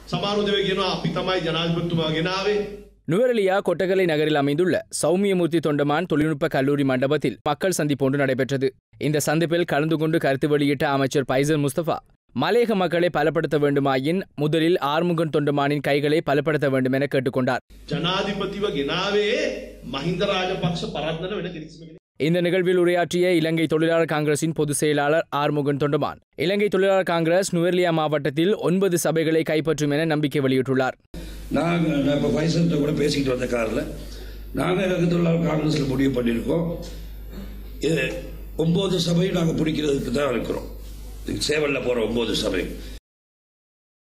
සමාරු දෙව කියනවා අපි තමයි ජනාධිපතිතුමා ගෙනාවේ நுவரெலியா கொட்டகலை நகரில் அமைந்துள்ள சௌமியமூர்த்தி தொண்டமான் தொழில்நுட்ப கல்லூரி மண்டபத்தில் மக்கள் சந்திப்பு ஒன்று நடைபெற்றது இந்த சந்திப்பில் கலந்து கொண்டு கருத்து வெளியிட்ட அமைச்சர் பைசல் முஸ்தபா மலையக மக்களை பலப்படுத்த வேண்டுமாயின் முதலில் ஆறுமுகன் தொண்டமானின் கைகளை பலப்படுத்த வேண்டும் என கேட்டுக்கொண்டார் ජනාධිපතිව ගෙනාවේ මහින්ද රාජපක්ෂ පරද්දන වෙන කිරිසිම இந்த நிகழ்வில் உரையாற்றிய இலங்கை தொழிலாளர் காங்கிரசின் பொதுச் செயலாளர் ஆறுமுகன் தொண்டமான் இலங்கை தொழிலாளர் காங்கிரஸ் நுவர்லியா மாவட்டத்தில் ஒன்பது சபைகளை கைப்பற்றும் என நம்பிக்கை வெளியிட்டுள்ளார் நாங்கள் நான் இப்போ பைசல்கிட்ட கூட பேசிக்கிட்டு வந்த காரில் நாங்கள் இலங்கை தொழிலாளர் காங்கிரஸில் முடிவு பண்ணியிருக்கோம் இது ஒம்பது சபையும் நாங்கள் பிடிக்கிறதுக்கு தான் இருக்கிறோம் சேவலில் போகிற ஒம்பது சபை